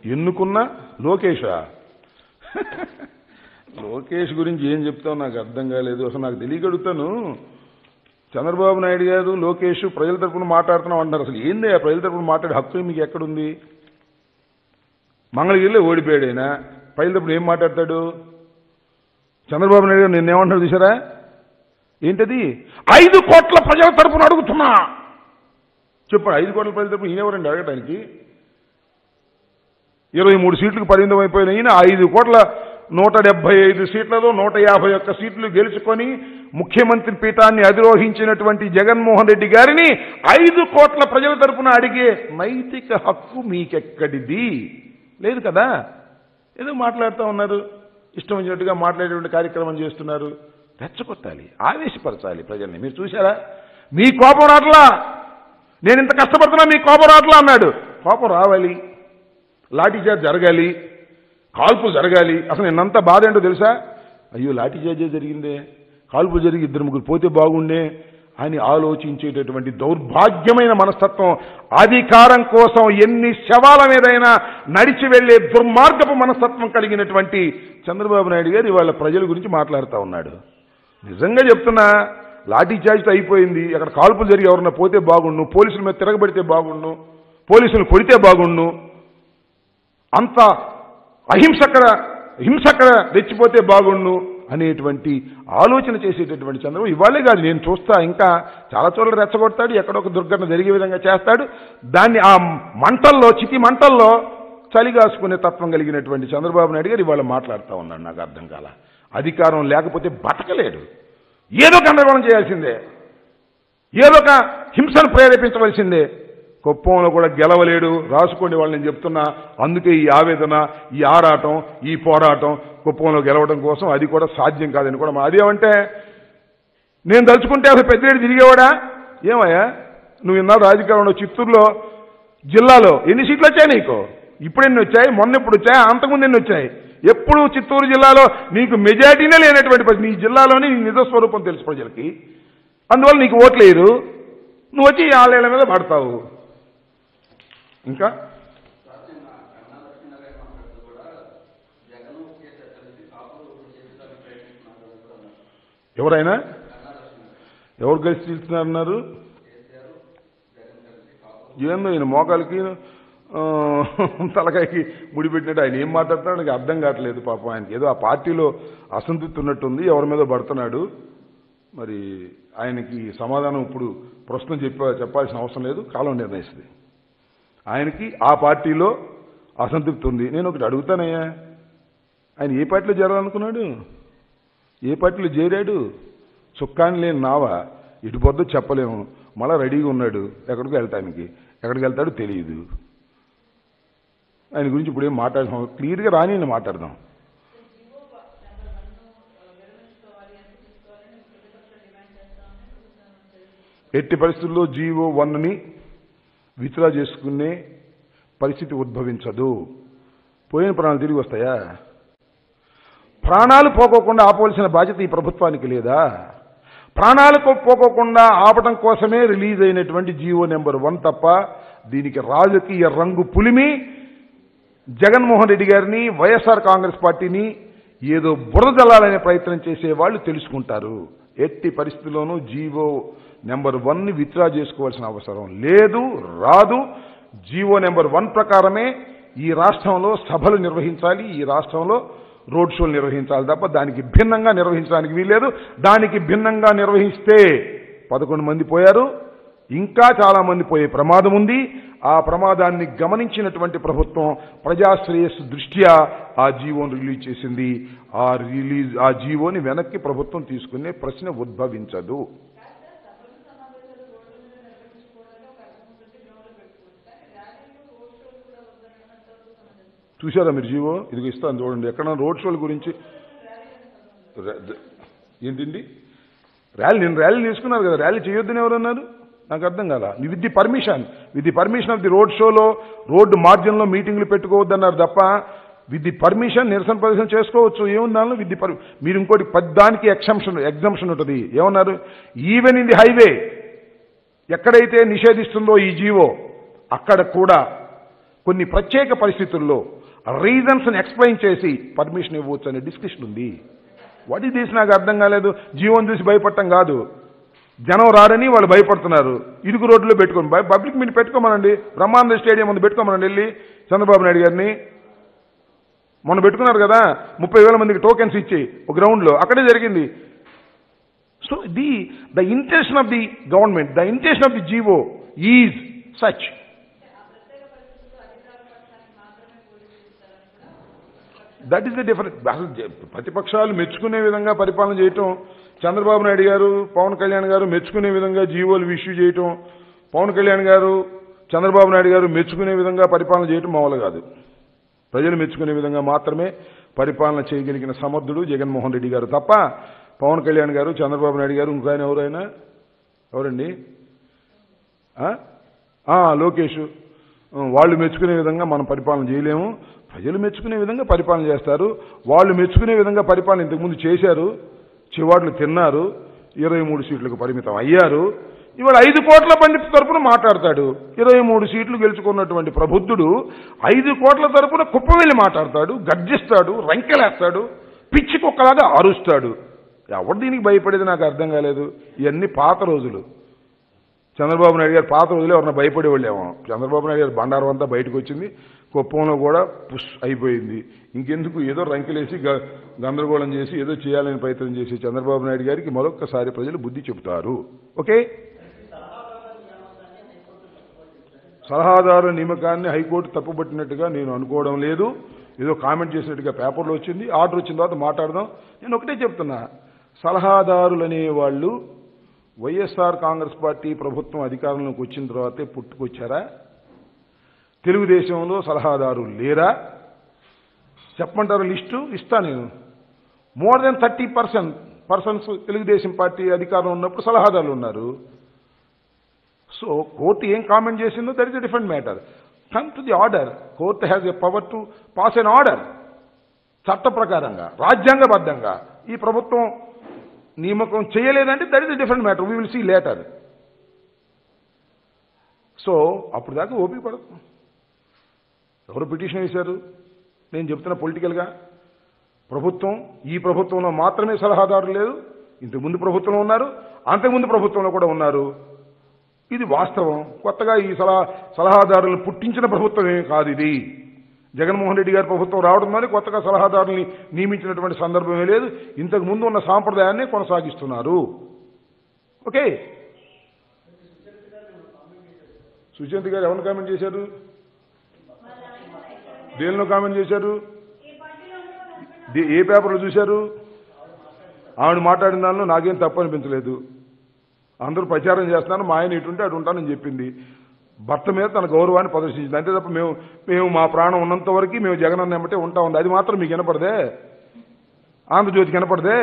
ఎన్నుకున్న లోకేషా లోకేష్ గురించి ఏం చెప్తావు నాకు అర్థం కాలేదు అసలు నాకు తెలియగలుగుతాను చంద్రబాబు నాయుడు గారు లోకేష్ ప్రజల తరపున మాట్లాడుతున్నాం అంటారు అసలు ఏంది ఆ ప్రజల తరపున మాట్లాడే హక్కు మీకు ఎక్కడుంది మంగళగిరిలో ఓడిపోయాడు ఆయన ప్రజల తరపున ఏం మాట్లాడతాడు చంద్రబాబు నాయుడు గారు నిన్నేమంటాడు చూసారా ఏంటది ఐదు కోట్ల ప్రజల తరపున అడుగుతున్నా చెప్పండి ఐదు కోట్ల ప్రజల తరపున ఈయనెవరండి అడగటానికి ఇరవై మూడు సీట్లకు పరిమితం అయిపోయిన ఈయన ఐదు కోట్ల నూట డెబ్బై ఐదు సీట్లలో నూట యాభై ఒక్క సీట్లు గెలుచుకొని ముఖ్యమంత్రి పీఠాన్ని అధిరోహించినటువంటి జగన్మోహన్ రెడ్డి గారిని ఐదు కోట్ల ప్రజల తరపున అడిగే నైతిక హక్కు మీకెక్కడిది లేదు కదా ఏదో మాట్లాడుతూ ఉన్నారు ఇష్టం వచ్చినట్టుగా మాట్లాడేటువంటి కార్యక్రమం చేస్తున్నారు రెచ్చగొట్టాలి ఆవేశపరచాలి ప్రజల్ని మీరు చూసారా మీ కోపం రాట్లా నేను ఇంత కష్టపడుతున్నా మీ కోపం రాట్లా అన్నాడు కోపం రావాలి లాఠీచార్జ్ జరగాలి కాల్పులు జరగాలి అసలు నిన్నంతా బాధ ఏంటో తెలుసా అయ్యో లాఠీచార్జే జరిగిందే కాల్పులు జరిగి ఇద్దరు ముగ్గురు పోతే బాగుండే అని ఆలోచించేటటువంటి దౌర్భాగ్యమైన మనస్తత్వం అధికారం కోసం ఎన్ని శవాల మీదైనా నడిచి వెళ్లే దుర్మార్గపు మనస్తత్వం కలిగినటువంటి చంద్రబాబు నాయుడు గారు ఇవాళ ప్రజల గురించి మాట్లాడుతూ ఉన్నాడు నిజంగా చెప్తున్నా లాఠీ చార్జ్తో అయిపోయింది అక్కడ కాల్పులు జరిగి ఎవరన్నా పోతే బాగుండు పోలీసుల మీద తిరగబడితే బాగుండు పోలీసులు కొడితే బాగుండు అంత అహింసకర హింసకర రెచ్చిపోతే బాగుండు అనేటువంటి ఆలోచన చేసేటటువంటి చంద్రబాబు ఇవాళే కాదు నేను చూస్తా ఇంకా చాలా చోట్ల రెచ్చగొడతాడు ఎక్కడో ఒక దుర్ఘటన జరిగే విధంగా చేస్తాడు దాన్ని ఆ మంటల్లో చితి మంటల్లో చలిగాసుకునే తత్వం కలిగినటువంటి చంద్రబాబు నాయుడు గారు ఇవాళ మాట్లాడుతూ ఉన్నాడు నాకు అర్థం కాల అధికారం లేకపోతే బతకలేడు ఏదో గందరగోళం చేయాల్సిందే ఏదో ఒక హింసను ప్రేరేపించవలసిందే కుప్పంలో కూడా గెలవలేడు రాసుకోండి వాళ్ళు నేను చెప్తున్నా అందుకే ఈ ఆవేదన ఈ ఆరాటం ఈ పోరాటం కుప్పంలో గెలవడం కోసం అది కూడా సాధ్యం కాదని కూడా మా- అదేమంటే నేను తలుచుకుంటే అసలు పెద్దిరెడ్డి తిరిగేవాడా ఏమయ్యా నువ్వు ఇన్నాడు రాజకీయాల్లో చిత్తూరులో జిల్లాలో ఎన్ని సీట్లు వచ్చాయి నీకు ఇప్పుడు ఎన్ని వచ్చాయి మొన్న ఎప్పుడు వచ్చాయి అంతకుముందు ఎన్ని వచ్చాయి ఎప్పుడు చిత్తూరు జిల్లాలో నీకు మెజార్టీనే లేనటువంటి పరిస్థితి నీ జిల్లాలోని నీ నిజ స్వరూపం తెలుసు ప్రజలకి అందువల్ల నీకు ఓట్లేరు నువ్వు వచ్చి ఈ ఆలయాల మీద పడతావు ఇంకా ఎవరైనా ఎవరు కలిసి తీస్తున్నారన్నారు ఏందో ఈయన మోకాలకి ఆ, తలకాయకి ముడిపెట్టినట్టు ఆయన ఏం మాట్లాడుతున్నాడు నాకు అర్థం కావట్లేదు పాపం ఆయనకి ఏదో ఆ పార్టీలో అసంతృప్తి ఉన్నట్టుంది ఎవరి మీద పడుతున్నాడు మరి ఆయనకి సమాధానం ఇప్పుడు ప్రశ్న చెప్ప చెప్పాల్సిన అవసరం లేదు కాలం నిర్ణయిస్తుంది ఆయనకి ఆ పార్టీలో అసంతృప్తి ఉంది నేను ఒకటి అడుగుతానయ్యా ఆయన ఏ పార్టీలో చేరాలనుకున్నాడు ఏ పార్టీలో చేరాడు చుక్కాని లేని నావ ఇటు పొద్దు చెప్పలేము మళ్ళా రెడీగా ఉన్నాడు ఎక్కడికి వెళ్తానికి ఎక్కడికి వెళ్తాడో తెలియదు ఆయన గురించి ఇప్పుడు ఏం మాట్లాడదాం క్లియర్గా రాని మాట్లాడదాం ఎట్టి పరిస్థితుల్లో జీవో వన్ని విత్డ్రా చేసుకునే పరిస్థితి ఉద్భవించదు పోయిన ప్రాణాలు తిరిగి వస్తాయా ప్రాణాలు పోకోకుండా ఆపవలసిన బాధ్యత ఈ ప్రభుత్వానికి లేదా ప్రాణాలు కో- పోకోకుండా ఆపటం కోసమే రిలీజ్ అయినటువంటి జీవో నెంబర్ వన్ తప్ప దీనికి రాజకీయ రంగు పులిమి జగన్మోహన్ రెడ్డి గారిని వైఎస్ఆర్ కాంగ్రెస్ పార్టీని ఏదో బురద జల్లాలనే ప్రయత్నం చేసే వాళ్ళు తెలుసుకుంటారు ఎట్టి పరిస్థితుల్లోనూ జీవో నెంబర్ వన్ని విత్డ్రా చేసుకోవాల్సిన అవసరం లేదు రాదు జీవో నెంబర్ వన్ ప్రకారమే ఈ రాష్ట్రంలో సభలు నిర్వహించాలి ఈ రాష్ట్రంలో రోడ్ షోలు నిర్వహించాలి తప్ప దానికి భిన్నంగా నిర్వహించడానికి వీల్లేదు దానికి భిన్నంగా నిర్వహిస్తే పదకొండు మంది పోయారు ఇంకా చాలా మంది పోయే ప్రమాదం ఉంది ఆ ప్రమాదాన్ని గమనించినటువంటి ప్రభుత్వం ప్రజాశ్రేయస్సు దృష్ట్యా ఆ జీవోను రిలీజ్ చేసింది ఆ రిలీజ్ ఆ జీవోని వెనక్కి ప్రభుత్వం తీసుకునే ప్రశ్న ఉద్భవించదు చూసారా మీరు జీవో ఇదిగో ఇస్తాను చూడండి ఎక్కడ రోడ్ షోల గురించి ర- ద- ఏంటండి ర్యాలీ నేను ర్యాలీ తీసుకున్నారు కదా ర్యాలీ చేయొద్దని ఎవరన్నారు నాకు అర్థం కాల with the permission with the permission of the road షోలో రోడ్డు మార్జిన్లో మీటింగ్లు పెట్టుకోవద్దన్నారు తప్ప విత్ ది పర్మిషన్ నిరసన ప్రదర్శన చేసుకోవచ్చు ఏముంది దానిలో విత్ ది పర్ మీరు ఇంకోటి పద్దానికి ఎగ్జంప్షన్ ఎగ్జంప్షన్ ఉంటుంది ఏమన్నారు ఈవెన్ ఇన్ ది హైవే ఎక్కడైతే నిషేధిస్తుందో ఈ జీవో అక్కడ కూడా కొన్ని ప్రత్యేక పరిస్థితుల్లో రీజన్స్ని ఎక్స్ప్లెయిన్ చేసి పర్మిషన్ ఇవ్వచ్చు అనే డిస్కషన్ ఉంది వాట్ ఈస్ దిస్ నాకు అర్థం కాలేదు జీవన్ చూసి భయపడటం కాదు జనం రారని వాళ్ళు భయపడుతున్నారు ఇరుకు రోడ్లో పెట్టుకోండి బై- పబ్లిక్ మీట్ పెట్టుకోమనండి బ్రహ్మానంద స్టేడియం ముందు పెట్టుకోమనండి వెళ్ళి చంద్రబాబు నాయుడు గారిని మొన్న పెట్టుకున్నారు కదా ముప్పై వేల మందికి టోకెన్స్ ఇచ్చి ఒక గ్రౌండ్లో అక్కడే జరిగింది so the the intention of the government the intention of the GO is such that is the different అసలు జ- ప్రతిపక్షాలు మెచ్చుకునే విధంగా పరిపాలన చేయటం చంద్రబాబు నాయుడు గారు పవన్ కళ్యాణ్ గారు మెచ్చుకునే విధంగా జీవోలు ఇష్యూ చేయటం పవన్ కళ్యాణ్ గారు చంద్రబాబు నాయుడు గారు మెచ్చుకునే విధంగా పరిపాలన చేయటం మామూలు కాదు ప్రజలు మెచ్చుకునే విధంగా మాత్రమే పరిపాలన చేయగలిగిన సమర్థుడు జగన్మోహన్ రెడ్డి గారు తప్ప పవన్ కళ్యాణ్ గారు చంద్రబాబు నాయుడు గారు ఇంకో ఆయన ఎవరైనా ఎవరండి ఆ? ఆ, లోకేష్ ఆ, వాళ్ళు మెచ్చుకునే విధంగా మనం పరిపాలన చేయలేము ప్రజలు మెచ్చుకునే విధంగా పరిపాలన చేస్తారు వాళ్ళు మెచ్చుకునే విధంగా పరిపాలన ఇంతకుముందు చేశారు చివాట్లు తిన్నారు ఇరవై మూడు సీట్లకు పరిమితం అయ్యారు ఇవాళ ఐదు కోట్ల బండి తరపున మాట్లాడతాడు ఇరవై మూడు సీట్లు గెలుచుకున్నటువంటి ప్రబుద్ధుడు ఐదు కోట్ల తరపున కుప్పవెళ్ళి మాట్లాడతాడు గర్జిస్తాడు రంకెలేస్తాడు పిచ్చి కుక్కలాగా అరుస్తాడు ఎవరు దీనికి భయపడేది నాకు అర్థం కాలేదు ఇవన్నీ పాత రోజులు చంద్రబాబు నాయుడు గారు పాత రోజులు ఎవరన్నా భయపడేవాళ్ళేమో చంద్రబాబు నాయుడు గారు బండారం అంతా బయటకు వచ్చింది కుప్పంలో కూడా పుష్ అయిపోయింది ఇంకెందుకు ఏదో రంకెలేసి గ- గందరగోళం చేసి ఏదో చేయాలని ప్రయత్నం చేసి చంద్రబాబు నాయుడు గారికి మరొక్కసారి ప్రజలు బుద్ధి చెబుతారు ఓకే సలహాదారు నియమకాన్ని హైకోర్టు తప్పుపట్టినట్టుగా నేను అనుకోవడం లేదు ఏదో కామెంట్ చేసినట్టుగా పేపర్లో వచ్చింది ఆర్డర్ వచ్చిన తర్వాత మాట్లాడదాం నేను ఒకటే చెప్తున్నా సలహాదారులు అనేవాళ్ళు వైఎస్ఆర్ కాంగ్రెస్ పార్టీ ప్రభుత్వం అధికారంలోకి వచ్చిన తర్వాతే పుట్టుకొచ్చారా తెలుగుదేశంలో సలహాదారులు లేరా చెప్పమంటారు లిస్టు ఇస్తా నేను more than thirty percent persons Telugu Desam party అధికారంలో ఉన్నప్పుడు సలహాదారులు ఉన్నారు సో కోర్టు ఏం కామెంట్ చేసిందో that is a different matter come to the order court has a power to pass an order చట్ట ప్రకారంగా రాజ్యాంగబద్ధంగా ఈ ప్రభుత్వం నియామకం చేయలేదంటే that is a different matter we will see later so అప్పుడు దాకా ఓపిక పడదు ఎవరు పిటిషన్ వేశారు నేను చెప్తున్న పొలిటికల్గా ప్రభుత్వం ఈ ప్రభుత్వంలో మాత్రమే సలహాదారులు లేదు ఇంతకుముందు ప్రభుత్వంలో ఉన్నారు అంతకుముందు ప్రభుత్వంలో కూడా ఉన్నారు ఇది వాస్తవం కొత్తగా ఈ సలహా సలహాదారులను పుట్టించిన ప్రభుత్వం ఏమీ కాదు ఇది జగన్మోహన్ రెడ్డి గారి ప్రభుత్వం రావడం వల్ల కొత్తగా సలహాదారుల్ని నియమించినటువంటి సందర్భమే లేదు ఇంతకు ముందు ఉన్న సాంప్రదాయాన్ని కొనసాగిస్తున్నారు ఓకే సుశాంత్ గారు ఎవరిని కామెంట్ చేశారు దేనిలో కామెంట్ చేశారు దే- ఏ పేపర్లో చూశారు ఆవిడ మాట్లాడిన దానిలో నాకేం తప్పు అనిపించలేదు అందరూ ప్రచారం చేస్తున్నారు మా ఆయన ఇటుంటే అటు ఉంటానని చెప్పింది భర్త మీద తన గౌరవాన్ని ప్రదర్శించింది అంతే తప్ప మేము మేము మా ప్రాణం ఉన్నంత వరకు మేము జగన్ అన్న ఎమ్మటే ఉంటా ఉంది అది మాత్రం మీకు వినపడదే ఆంధ్రజ్యోతి కనపడదే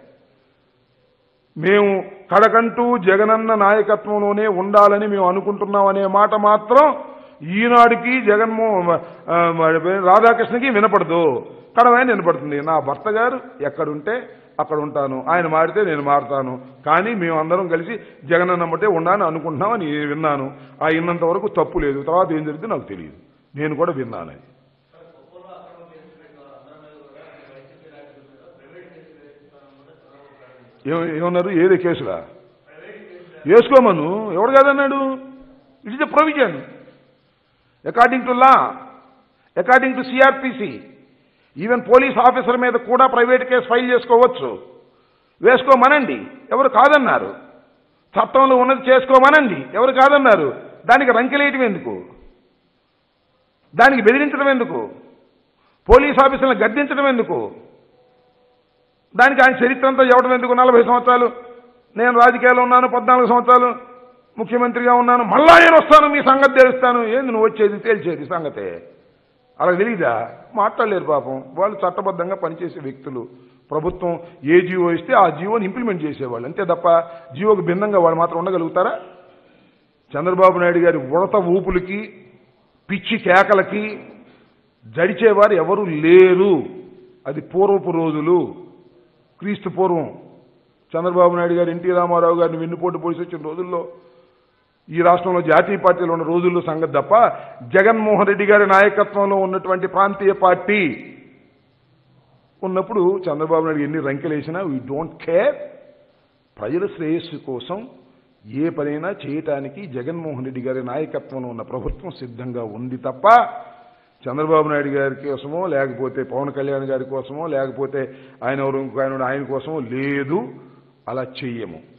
మేము కడకంటూ జగనన్న నాయకత్వంలోనే ఉండాలని మేము అనుకుంటున్నాం అనే మాట మాత్రం ఈనాడికి జగన్మోహన్ ఆ, మరి రాధాకృష్ణకి వినపడదు కడమైన వినపడుతుంది నా భర్త గారు ఎక్కడుంటే అక్కడ ఉంటాను ఆయన మారితే నేను మారుతాను కానీ మేము అందరం కలిసి జగనన్న నమ్మటే ఉండాలని అనుకుంటున్నామని విన్నాను ఆ విన్నంత వరకు తప్పు లేదు తర్వాత ఏం జరిగిందో నాకు తెలియదు నేను కూడా విన్నాను అది. ఏమ- ఏమన్నారు ఏదే కేసులా వేసుకోమను ఎవడు కాదన్నాడు it is a provision according to law according to CRPC even police officer మీద కూడా ప్రైవేట్ కేసు ఫైల్ చేసుకోవచ్చు వేసుకోమనండి ఎవరు కాదన్నారు చట్టంలో ఉన్నది చేసుకోమనండి ఎవరు కాదన్నారు దానికి రంకెలేయటం ఎందుకు దానికి బెదిరించడం ఎందుకు పోలీస్ ఆఫీసర్లను గద్దించడం ఎందుకు దానికి ఆయన చరిత్ర అంతా ఇవ్వడం ఎందుకు నలభై సంవత్సరాలు నేను రాజకీయాల్లో ఉన్నాను పద్నాలుగు సంవత్సరాలు ముఖ్యమంత్రిగా ఉన్నాను మళ్ళా నేను వస్తాను మీ సంగతి తెలుస్తాను ఏంది నువ్వు వచ్చేది తేల్చేది సంగతే అలా తెలీదా మాట్లాడలేరు పాపం వాళ్ళు చట్టబద్ధంగా పనిచేసే వ్యక్తులు ప్రభుత్వం ఏ జీవో ఇస్తే ఆ జీవోని ఇంప్లిమెంట్ చేసేవాళ్ళు అంతే తప్ప జీవోకి భిన్నంగా వాళ్ళు మాత్రం ఉండగలుగుతారా చంద్రబాబు నాయుడు గారి ఉడత ఊపులకి పిచ్చి కేకలకి జడిచేవారు ఎవరు లేరు అది పూర్వపు రోజులు క్రీస్తు పూర్వం చంద్రబాబు నాయుడు గారు ఎన్టీ రామారావు గారిని వెన్నుపోటు పొడిచి వచ్చిన రోజుల్లో ఈ రాష్ట్రంలో జాతీయ పార్టీలు ఉన్న రోజుల్లో సంగతి తప్ప జగన్మోహన్ రెడ్డి గారి నాయకత్వంలో ఉన్నటువంటి ప్రాంతీయ పార్టీ ఉన్నప్పుడు చంద్రబాబు నాయుడు ఎన్ని రంకెలేసినా వీ డోంట్ కేర్ ప్రజల శ్రేయస్సు కోసం ఏ పనైనా చేయటానికి జగన్మోహన్ రెడ్డి గారి నాయకత్వంలో ఉన్న ప్రభుత్వం సిద్ధంగా ఉంది తప్ప చంద్రబాబు నాయుడు గారి కోసమో లేకపోతే పవన్ కళ్యాణ్ గారి కోసమో లేకపోతే ఆయన ఎవరు ఇంకో ఆయన ఆయన కోసమో లేదు అలా చెయ్యము